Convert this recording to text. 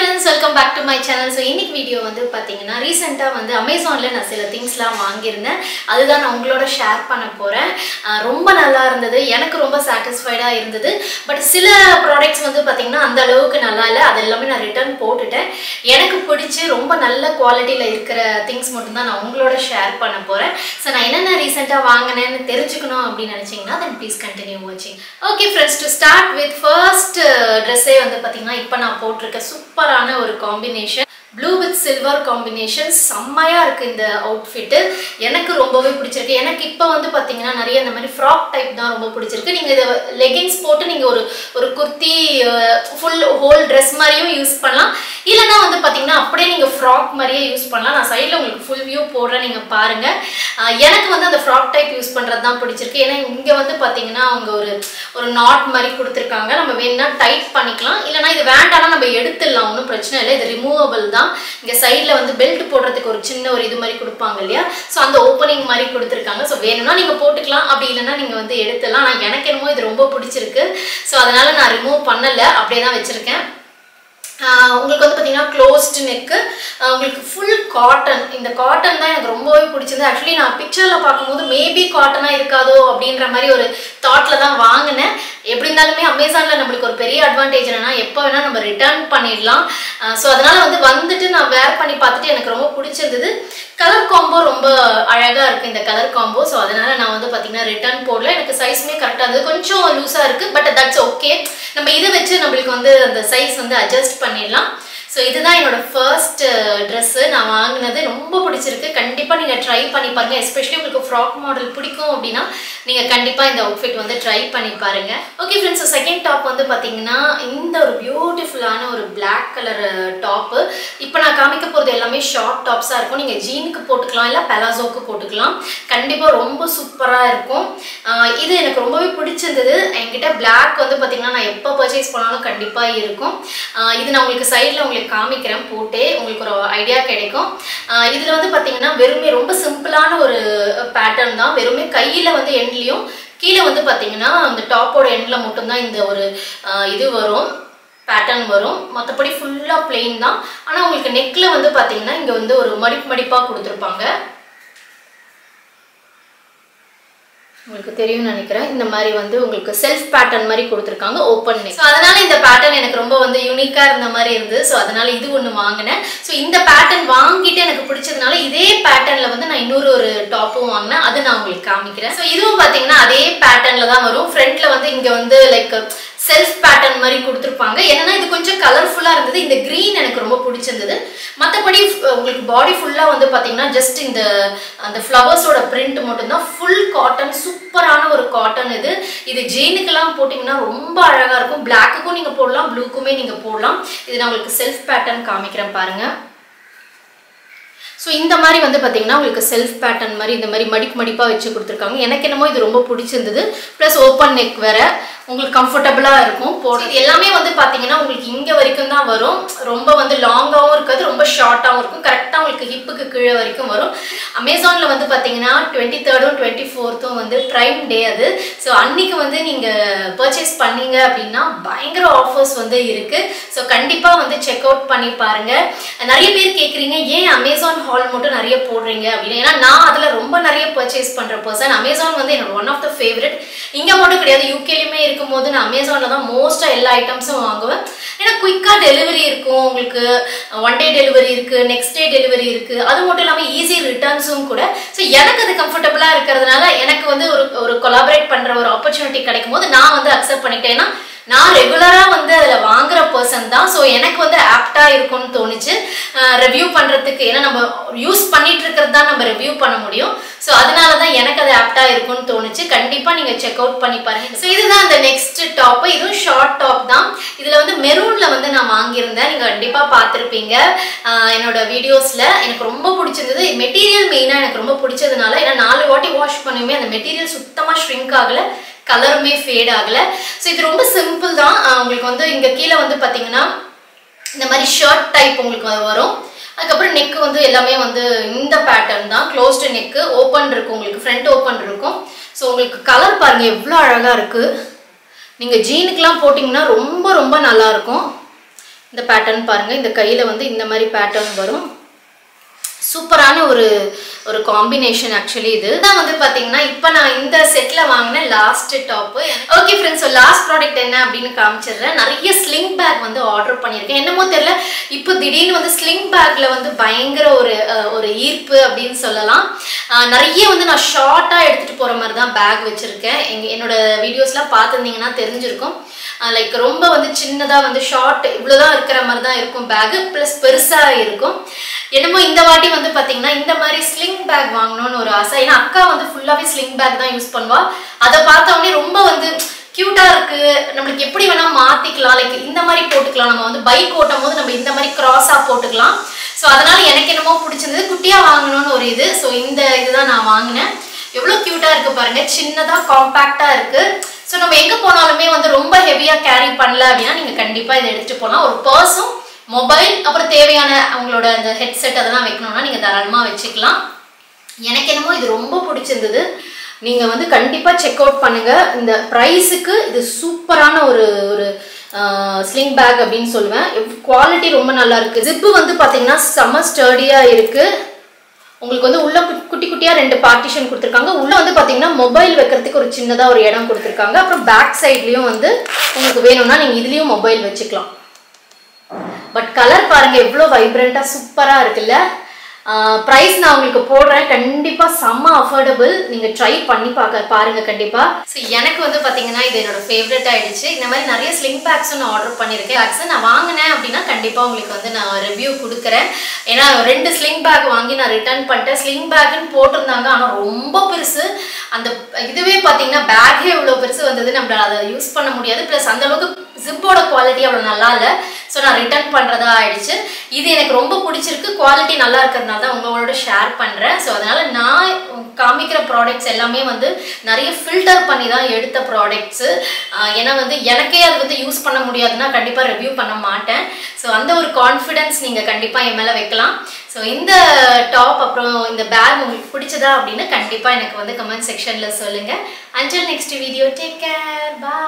friends welcome back to my channel so இன்னைக்கு video வந்து பார்த்தீங்கன்னா ரீசெண்டாக வந்து அமேசானில் நான் சில திங்ஸ்லாம் வாங்கியிருந்தேன் அதுதான் நான் உங்களோட ஷேர் பண்ண போகிறேன் ரொம்ப நல்லா இருந்தது எனக்கு ரொம்ப சாட்டிஸ்ஃபைடாக இருந்தது பட் சில ப்ராடக்ட்ஸ் வந்து பார்த்தீங்கன்னா அந்த அளவுக்கு நல்லா இல்லை அது எல்லாமே நான் ரிட்டர்ன் போட்டுட்டேன் எனக்கு பிடிச்சி ரொம்ப நல்ல குவாலிட்டியில் இருக்கிற திங்ஸ் மட்டும்தான் நான் உங்களோட ஷேர் பண்ண போகிறேன் ஸோ நான் என்னென்ன ரீசெண்டாக வாங்கினேன்னு தெரிஞ்சுக்கணும் அப்படின்னு நினச்சிங்கன்னா தென் ப்ளீஸ் கண்டினியூ வாட்சிங் okay friends to start with first ட்ரெஸ்ஸே வந்து பார்த்தீங்கன்னா இப்போ நான் போட்டிருக்க சூப்பரான ஒரு combination blue with silver combination செம்மையாக இருக்குது இந்த அவுட்ஃபிட்டு எனக்கு ரொம்பவே பிடிச்சிருக்கு எனக்கு இப்போ வந்து பார்த்தீங்கன்னா நிறைய இந்த மாதிரி ஃப்ராக் டைப் தான் ரொம்ப பிடிச்சிருக்கு நீங்கள் இதை லெகின்ஸ் போட்டு நீங்கள் ஒரு ஒரு குர்த்தி ஃபுல் ஹோல் ட்ரெஸ் மாதிரியும் யூஸ் பண்ணலாம் இல்லைனா வந்து பார்த்தீங்கன்னா அப்படியே நீங்கள் ஃப்ராக் மாதிரியே யூஸ் பண்ணலாம் நான் சைடில் உங்களுக்கு ஃபுல் வியூ போடுறேன் நீங்கள் பாருங்கள் எனக்கு வந்து அந்த ஃப்ராக் டைப் யூஸ் பண்ணுறது தான் பிடிச்சிருக்கு ஏன்னா இங்கே வந்து பார்த்தீங்கன்னா அவங்க ஒரு ஒரு நாட் மாதிரி கொடுத்துருக்காங்க நம்ம வேணும்னா டைட் பண்ணிக்கலாம் இல்லைனா இது வேண்டாம்னா நம்ம எடுத்துடலாம் ஒன்றும் பிரச்சனை இல்லை இது ரிமூவபிள் தான் இங்கே சைடில் வந்து பெல்ட் போடுறதுக்கு ஒரு சின்ன ஒரு இது மாதிரி கொடுப்பாங்க இல்லையா ஸோ அந்த ஓப்பனிங் மாதிரி கொடுத்துருக்காங்க ஸோ வேணும்னா நீங்கள் போட்டுக்கலாம் அப்படி இல்லைன்னா நீங்கள் வந்து எடுத்துடலாம் ஆனால் எனக்கு என்னமோ இது ரொம்ப பிடிச்சிருக்கு ஸோ அதனால் நான் ரிமூவ் பண்ணலை அப்படியே தான் வச்சுருக்கேன் உங்களுக்கு வந்து பார்த்தீங்கன்னா க்ளோஸ்டு நெக்கு உங்களுக்கு ஃபுல் காட்டன் இந்த காட்டன் தான் எனக்கு ரொம்பவே பிடிச்சது ஆக்சுவலி நான் பிக்சரில் பார்க்கும்போது மேபி காட்டனாக இருக்காதோ அப்படின்ற மாதிரி ஒரு தாட்டில் தான் வாங்கினேன் எப்படி இருந்தாலுமே அமேசானில் நம்மளுக்கு ஒரு பெரிய அட்வான்டேஜ் என்னன்னா எப்போ வேணால் நம்ம ரிட்டர்ன் பண்ணிடலாம் ஸோ அதனால் வந்து வந்துட்டு நான் வேர் பண்ணி பார்த்துட்டு எனக்கு ரொம்ப பிடிச்சிருந்தது கலர் காம்போ ரொம்ப அழகாக இருக்குது இந்த கலர் காம்போ ஸோ அதனால் நான் வந்து பார்த்தீங்கன்னா ரிட்டர்ன் போடல எனக்கு சைஸுமே கரெக்டாக இருந்தது கொஞ்சம் லூஸாக இருக்குது பட் தட்ஸ் ஓகே நம்ம இதை வச்சு நம்மளுக்கு வந்து அந்த சைஸ் வந்து அட்ஜஸ்ட் பண்ணிடலாம் ஸோ இதுதான் என்னோட ஃபர்ஸ்ட் ட்ரெஸ்ஸு நான் வாங்கினது ரொம்ப பிடிச்சிருக்கு கண்டிப்பாக நீங்கள் ட்ரை பண்ணி பாருங்கள் எஸ்பெஷலி உங்களுக்கு ஃப்ராக் மாடல் பிடிக்கும் அப்படின்னா நீங்கள் கண்டிப்பாக இந்த அவுட்ஃபிட் வந்து ட்ரை பண்ணி பாருங்கள் ஓகே ஃப்ரெண்ட்ஸ் செகண்ட் டாப் வந்து பார்த்தீங்கன்னா இந்த ஒரு பியூட்டிஃபுல்லான ஒரு பிளாக் கலர் டாப்பு இப்போ நான் காமிக்க போகிறது எல்லாமே ஷார்ட் டாப்ஸாக இருக்கும் நீங்கள் ஜீனுக்கு போட்டுக்கலாம் இல்லை பெலாசோக்கு போட்டுக்கலாம் கண்டிப்பாக ரொம்ப சூப்பராக இருக்கும் இது எனக்கு ரொம்பவே பிடிச்சிருந்தது என்கிட்ட பிளாக் வந்து பார்த்தீங்கன்னா நான் எப்போ பர்ச்சேஸ் பண்ணாலும் கண்டிப்பாக இருக்கும் இது நான் உங்களுக்கு சைடில் உங்களுக்கு காமிக்கிறேன் போட்டே உங்களுக்கு ஒரு ஐடியா கிடைக்கும் இதில் வந்து பார்த்தீங்கன்னா வெறுமே ரொம்ப சிம்பிளான ஒரு பேட்டர்ன் தான் வெறுமே கையில் வந்து எண்ட்லேயும் கீழே வந்து பார்த்தீங்கன்னா அந்த டாப்போட எண்டில் மட்டும்தான் இந்த ஒரு இது வரும் பேட்டர்ன் வரும் மற்றபடி ஃபுல்லாக பிளெயின் தான் ஆனால் உங்களுக்கு நெக்கில் வந்து பார்த்தீங்கன்னா இங்கே வந்து ஒரு மடிப்பு மடிப்பாக கொடுத்துருப்பாங்க உங்களுக்கு தெரியும் நினைக்கிறேன் இந்த மாதிரி வந்து உங்களுக்கு செல்ஃப் பேட்டர்ன் மாதிரி கொடுத்துருக்காங்க ஓப்பன் நெக் ஸோ அதனால இந்த பேட்டர்ன் எனக்கு ரொம்ப வந்து யூனிக்காக இருந்த மாதிரி இருந்தது ஸோ அதனால இது ஒன்று வாங்கினேன் ஸோ இந்த பேட்டர்ன் வாங்கிட்டு எனக்கு பிடிச்சதுனால இதே பேட்டர்னில் வந்து நான் இன்னொரு ஒரு டாப்பும் வாங்கினேன் அது நான் உங்களுக்கு காமிக்கிறேன் ஸோ இதுவும் பார்த்தீங்கன்னா அதே பேட்டர்னில் தான் வரும் ஃப்ரண்ட்டில் வந்து இங்கே வந்து லைக் செல்ஃப் பேட்டர்ன் மாதிரி கொடுத்துருப்பாங்க என்னன்னா இது கொஞ்சம் கலர்ஃபுல்லாக இருந்தது இந்த க்ரீன் எனக்கு ரொம்ப பிடிச்சிருந்தது மற்றபடி உங்களுக்கு பாடி ஃபுல்லாக வந்து பார்த்தீங்கன்னா ஜஸ்ட் இந்த அந்த ஃப்ளவர்ஸோட பிரிண்ட் மட்டும்தான் ஃபுல் காட்டன் சூப்பரான ஒரு காட்டன் இது இது ஜீனுக்கெல்லாம் போட்டிங்கன்னா ரொம்ப அழகாக இருக்கும் பிளாக்குக்கும் நீங்கள் போடலாம் ப்ளூக்குமே நீங்கள் போடலாம் இது நான் உங்களுக்கு செல்ஃப் பேட்டர்ன் காமிக்கிறேன் பாருங்கள் ஸோ இந்த மாதிரி வந்து பார்த்தீங்கன்னா உங்களுக்கு செல்ஃப் பேட்டர்ன் மாதிரி இந்த மாதிரி மடிப்பு மடிப்பாக வச்சு கொடுத்துருக்காங்க எனக்கு என்னமோ இது ரொம்ப பிடிச்சிருந்தது ப்ளஸ் ஓப்பன் நெக் வேறு உங்களுக்கு கம்ஃபர்டபுளாக இருக்கும் போட இது எல்லாமே வந்து பார்த்தீங்கன்னா உங்களுக்கு இங்கே வரைக்கும் தான் வரும் ரொம்ப வந்து லாங்காகவும் இருக்காது ரொம்ப ஷார்ட்டாகவும் இருக்கும் கரெக்டாக உங்களுக்கு ஹிப்புக்கு கீழே வரைக்கும் வரும் அமேசானில் வந்து பார்த்தீங்கன்னா டுவெண்ட்டி தேர்டும் டுவெண்ட்டி ஃபோர்த்தும் வந்து ப்ரைம் டே அது ஸோ அன்னைக்கு வந்து நீங்கள் பர்ச்சேஸ் பண்ணீங்க அப்படின்னா பயங்கர ஆஃபர்ஸ் வந்து இருக்குது ஸோ கண்டிப்பாக வந்து செக் அவுட் பண்ணி பாருங்கள் நிறைய பேர் கேட்குறீங்க ஏன் அமேசான் ஹால் மட்டும் நிறைய போடுறீங்க அப்படின்னு ஏன்னா நான் அதில் ரொம்ப நிறைய பர்ச்சேஸ் பண்ணுற பர்சன் அமேசான் வந்து என்னோட ஒன் ஆஃப் த ஃபேவரட் இங்கே மட்டும் கிடையாது யூகேலையுமே இருக்கும்போது நான் அமேசானில் தான் மோஸ்ட்டாக எல்லா ஐட்டம்ஸும் வாங்குவேன் ஏன்னா குயிக்காக டெலிவரி இருக்கும் உங்களுக்கு ஒன் டே டெலிவரி இருக்குது நெக்ஸ்ட் டே டெலிவரி இருக்குது அது மட்டும் இல்லாமல் ஈஸி ரிட்டர்ன்ஸும் கூட ஸோ எனக்கு அது கம்ஃபர்டபுளாக இருக்கிறதுனால எனக்கு வந்து ஒரு ஒரு கொலாபரேட் பண்ணுற ஒரு ஆப்பர்ச்சுனிட்டி கிடைக்கும் போது நான் வந்து அக்செப்ட் பண்ணிட்டேன் ஏன்னா நான் ரெகுலராக வந்து அதில் வாங்குற பர்சன் தான் ஸோ எனக்கு வந்து ஆப்டாக இருக்கும்னு தோணுச்சு ரிவ்யூ பண்ணுறதுக்கு ஏன்னா நம்ம யூஸ் பண்ணிட்டு இருக்கிறது தான் நம்ம ரிவ்யூ பண்ண முடியும் ஸோ அதனால தான் எனக்கு அது ஆப்டாக இருக்கும்னு தோணுச்சு கண்டிப்பாக நீங்கள் செக் அவுட் பண்ணி பாருங்க ஸோ இதுதான் அந்த நெக்ஸ்ட் டாப்பு இதுவும் ஷார்ட் டாப் தான் இதில் வந்து மெரூனில் வந்து நான் வாங்கியிருந்தேன் நீங்கள் கண்டிப்பாக பார்த்துருப்பீங்க என்னோட வீடியோஸில் எனக்கு ரொம்ப பிடிச்சிருந்தது மெட்டீரியல் மெயினாக எனக்கு ரொம்ப பிடிச்சதுனால ஏன்னா நாலு வாட்டி வாஷ் பண்ணுமே அந்த மெட்டீரியல் சுத்தமாக ஷ்ரிங்க் ஆகலை கலருமே ஃபேட் ஆகலை ஸோ இது ரொம்ப சிம்பிள் தான் உங்களுக்கு வந்து இங்கே கீழே வந்து பார்த்தீங்கன்னா இந்த மாதிரி ஷர்ட் டைப் உங்களுக்கு வரும் அதுக்கப்புறம் நெக்கு வந்து எல்லாமே வந்து இந்த பேட்டர்ன் தான் க்ளோஸ்டு நெக்கு ஓப்பன் இருக்கும் உங்களுக்கு ஃப்ரண்ட் ஓப்பன் இருக்கும் ஸோ உங்களுக்கு கலர் பாருங்கள் எவ்வளோ அழகாக இருக்குது நீங்கள் ஜீனுக்கெலாம் போட்டிங்கன்னா ரொம்ப ரொம்ப நல்லாயிருக்கும் இந்த பேட்டர்ன் பாருங்கள் இந்த கையில் வந்து இந்த மாதிரி பேட்டர்ன் வரும் சூப்பரான ஒரு ஒரு காம்பினேஷன் ஆக்சுவலி இது தான் வந்து பார்த்தீங்கன்னா இப்போ நான் இந்த செட்டில் வாங்கின last top okay friends so last product என்ன அப்படின்னு காமிச்சிடுறேன் நிறைய ஸ்லிங் பேக் வந்து ஆர்டர் பண்ணியிருக்கேன் என்னமோ தெரியல இப்போ திடீர்னு வந்து ஸ்லிங் பேக்கில் வந்து பயங்கர ஒரு அஹ், ஒரு ஈர்ப்பு அப்படின்னு சொல்லலாம் அஹ், நிறைய வந்து நான் ஷார்ட்டாக எடுத்துகிட்டு போகிற மாதிரி தான் பேக் வச்சுருக்கேன் எங்க என்னோட வீடியோஸ்லாம் பார்த்துருந்தீங்கன்னா தெரிஞ்சிருக்கும் லைக் ரொம்ப வந்து சின்னதாக வந்து ஷார்ட் இவ்வளோதான் இருக்கிற மாதிரி தான் இருக்கும் பேகு ப்ளஸ் பெருசாக இருக்கும் என்னமோ இந்த வாட்டி வந்து பார்த்தீங்கன்னா இந்த மாதிரி ஸ்லிங் பேக் வாங்கணும்னு ஒரு ஆசை ஏன்னா அக்கா வந்து ஃபுல்லாகவே ஸ்லிங் பேக் தான் யூஸ் பண்ணுவா அதை பார்த்த உடனே ரொம்ப வந்து க்யூட்டா இருக்கு நம்மளுக்கு எப்படி வேணா மாத்திக்கலாம் லைக் இந்த மாதிரி போட்டுக்கலாம் நம்ம வந்து பைக் ஓட்டும் போது நம்ம இந்த மாதிரி கிராஸா போட்டுக்கலாம் ஸோ அதனால எனக்கு என்னமோ பிடிச்சிருந்தது குட்டியா வாங்கணும்னு ஒரு இது ஸோ இந்த இதுதான் நான் வாங்கினேன் எவ்வளோ க்யூட்டா இருக்கு பாருங்க சின்னதா காம்பாக்டா இருக்கு ஸோ நம்ம எங்க போனாலுமே வந்து ரொம்ப ஹெவியா கேரி பண்ணல அப்படின்னா நீங்க கண்டிப்பா இதை எடுத்துட்டு போகலாம் ஒரு பர்ஸும் மொபைல் அப்புறம் தேவையான அவங்களோட அந்த ஹெட்செட் அதெல்லாம் வைக்கணும்னா நீங்க தாராளமா வச்சுக்கலாம் எனக்கு என்னமோ இது ரொம்ப பிடிச்சிருந்தது நீங்கள் வந்து கண்டிப்பாக செக் அவுட் பண்ணுங்க இந்த ப்ரைஸுக்கு இது சூப்பரான ஒரு ஒரு ஸ்லிங் பேக் அப்படின்னு சொல்லுவேன் குவாலிட்டி ரொம்ப நல்லா இருக்கு ஜிப்பு வந்து பார்த்தீங்கன்னா செம்ம ஸ்டர்டியாக இருக்கு உங்களுக்கு வந்து உள்ள குட்- குட்டி குட்டியாக ரெண்டு பார்ட்டிஷன் கொடுத்துருக்காங்க உள்ள வந்து பார்த்தீங்கன்னா மொபைல் வைக்கிறதுக்கு ஒரு சின்னதாக ஒரு இடம் கொடுத்துருக்காங்க அப்புறம் பேக் சைட்லேயும் வந்து உங்களுக்கு வேணும்னா நீங்கள் இதுலேயும் மொபைல் வச்சுக்கலாம் பட் கலர் பாருங்க எவ்வளோ வைப்ரண்ட்டாக சூப்பராக இருக்குல்ல ப்ரைஸ் நான் உங்களுக்கு போடுறேன் கண்டிப்பாக செம்ம அஃபோர்டபுள் நீங்கள் ட்ரை பண்ணி பார்க்க பாருங்க கண்டிப்பாக ஸோ எனக்கு வந்து பார்த்தீங்கன்னா இது என்னோட ஃபேவரட் ஆயிடுச்சு இந்த மாதிரி நிறைய ஸ்லிங் பேக்ஸும் நான் ஆர்டர் பண்ணியிருக்கேன் பேக்ஸ் நான் வாங்கினேன் அப்படின்னா கண்டிப்பாக உங்களுக்கு வந்து நான் ரிவ்யூ கொடுக்குறேன் ஏன்னா ரெண்டு ஸ்லிங் பேக் வாங்கி நான் ரிட்டர்ன் பண்ணிட்டேன் ஸ்லிங் பேக்குன்னு போட்டிருந்தாங்க ஆனால் ரொம்ப பெருசு அந்த இதுவே பார்த்தீங்கன்னா பேக்கே இவ்வளோ பெருசு வந்தது நம்மளால அதை யூஸ் பண்ண முடியாது ப்ளஸ் அந்த அளவுக்கு ஜிப்போட குவாலிட்டி அவ்வளோ நல்லா இல்லை ஸோ நான் ரிட்டர்ன் பண்ணுறதா ஆயிடுச்சு இது எனக்கு ரொம்ப பிடிச்சிருக்கு குவாலிட்டி நல்லா இருக்கிறதுனால தான் உங்களோட ஷேர் பண்ணுறேன் ஸோ அதனால் நான் காமிக்கிற ப்ராடக்ட்ஸ் எல்லாமே வந்து நிறைய ஃபில்டர் பண்ணி தான் எடுத்த ப்ராடக்ட்ஸு ஏன்னா வந்து எனக்கே அது வந்து யூஸ் பண்ண முடியாதுன்னா கண்டிப்பாக ரிவ்யூ பண்ண மாட்டேன் ஸோ அந்த ஒரு கான்ஃபிடென்ஸ் நீங்கள் கண்டிப்பாக என் மேலே வைக்கலாம் ஸோ இந்த டாப் அப்புறம் இந்த பேக் உங்களுக்கு பிடிச்சதா அப்படின்னு கண்டிப்பாக எனக்கு வந்து கமெண்ட் செக்ஷனில் சொல்லுங்கள் அஞ்சல் நெக்ஸ்ட் வீடியோ டேக் கேர் பா